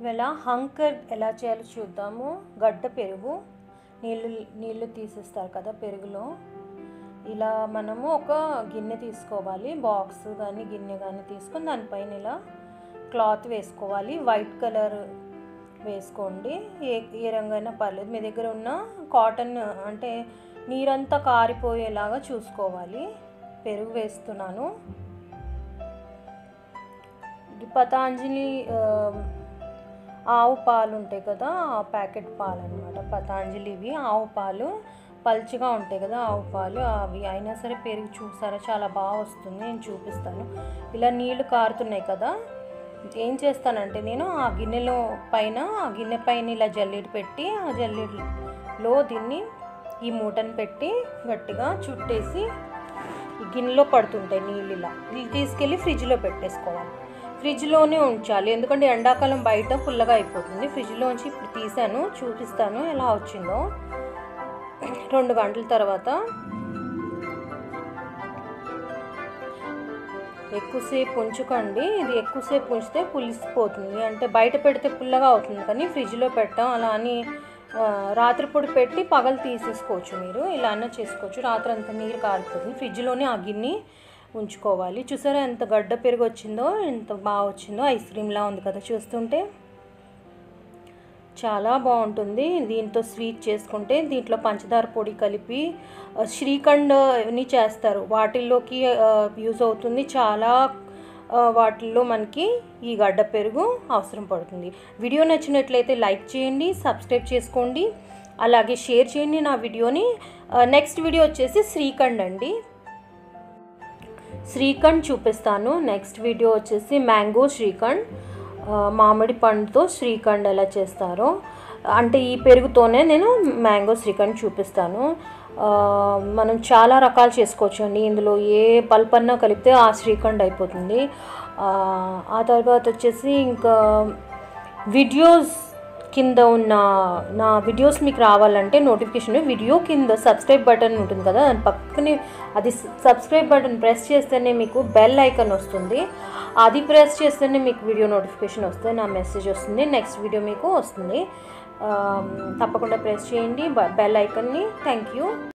ఇవాళ హంకర్ ఎలా చేయాలో చూద్దాము గడ్డ పెరుగు నీళ్ళు నీళ్ళు తీసేస్తారు కదా పెరుగులో ఇలా మనము ఒక గిన్నె తీసుకోవాలి బాక్స్ కానీ గిన్నె కానీ తీసుకొని దానిపైన ఇలా క్లాత్ వేసుకోవాలి వైట్ కలర్ వేసుకోండి ఏ ఏ రంగైనా పర్లేదు మీ దగ్గర ఉన్న కాటన్ అంటే నీరంతా కారిపోయేలాగా చూసుకోవాలి పెరుగు వేస్తున్నాను ఇది పతాంజలి ఆ, ఆవు పాలు ఉంటాయి కదా ఆ ప్యాకెట్ పాలు అనమాట పతాంజలివి ఆవు పాలు పల్చగా ఉంటాయి కదా ఆవు పాలు అవి అయినా సరే పెరుగు చూసారా చాలా బాగా వస్తుంది నేను చూపిస్తాను ఇలా నీళ్లు కారుతున్నాయి కదా ఏం చేస్తానంటే నేను ఆ గిన్నెలో పైన ఆ గిన్నె పైన ఇలా జల్లెడ పెట్టి ఆ జల్లెడలో దీన్ని ఈ మూటను పెట్టి గట్టిగా చుట్టేసి ఈ గిన్నెలో పడుతుంటాయి నీళ్ళు ఇలా ఇది తీసుకెళ్ళి ఫ్రిడ్జ్లో పెట్టేసుకోవాలి ఫ్రిడ్జ్లోనే ఉంచాలి ఎందుకంటే ఎండాకాలం బయట పుల్లగా అయిపోతుంది ఫ్రిడ్జ్లోంచి ఇప్పుడు తీసాను చూపిస్తాను ఎలా వచ్చిందో రెండు గంటల తర్వాత ఎక్కువసేపు ఉంచుకోండి ఇది ఎక్కువసేపు ఉంచితే పులిసిపోతుంది అంటే బయట పెడితే పుల్లగా అవుతుంది కానీ ఫ్రిడ్జ్లో పెట్టాం అలా అని ఆ, రాత్రిపూట పెట్టి పగలు తీసేసుకోవచ్చు మీరు ఇలా అన్న చేసుకోవచ్చు రాత్రి అంత నీరు కారిపోతుంది ఫ్రిడ్జ్లోనే ఆ గిన్నె ఉంచుకోవాలి చూసారా ఎంత గడ్డ పెరుగు వచ్చిందో ఎంత బాగా వచ్చిందో ఐస్ క్రీమ్లా ఉంది కదా చూస్తుంటే చాలా బాగుంటుంది దీంతో స్వీట్ చేసుకుంటే దీంట్లో పంచదార పొడి కలిపి ఆ, శ్రీఖండ్ ని చేస్తారు వాటిల్లోకి యూజ్ అవుతుంది చాలా ఆ, వాటిల్లో మనకి ఈ గడ్డ పెరుగు అవసరం పడుతుంది వీడియో నచ్చినట్లయితే లైక్ చేయండి సబ్స్క్రైబ్ చేసుకోండి అలాగే షేర్ చేయండి నా వీడియోని నెక్స్ట్ వీడియో వచ్చేసి శ్రీఖండ్ అండి శ్రీఖండ్ చూపిస్తాను నెక్స్ట్ వీడియో వచ్చేసి మ్యాంగో శ్రీఖండ్ ఆ, మామిడి పండుతో శ్రీఖండ్ ఎలా చేస్తారో అంటే ఈ పెరుగుతోనే నేను మ్యాంగో శ్రీఖండ్ చూపిస్తాను ఆ, మనం చాలా రకాలు చేసుకోవచ్చు అండి ఇందులో ఏ పల్పన్నా కలిపితే ఆ శ్రీఖండ్ అయిపోతుంది ఆ, ఆ తర్వాత వచ్చేసి ఇంకా వీడియోస్ కింద ఉన్న నా వీడియోస్ మీకు రావాలంటే నోటిఫికేషన్ వీడియో కింద సబ్స్క్రైబ్ బటన్ ఉంటుంది కదా దాని పక్కనే అది సబ్స్క్రైబ్ బటన్ ప్రెస్ చేస్తేనే మీకు బెల్ ఐకాన్ వస్తుంది అది ప్రెస్ చేస్తేనే మీకు వీడియో నోటిఫికేషన్ వస్తుంది నా మెసేజ్ వస్తుంది నెక్స్ట్ వీడియో మీకు వస్తుంది ఆ, తప్పకుండా ప్రెస్ చేయండి బెల్ ఐకాన్ని థ్యాంక్ యూ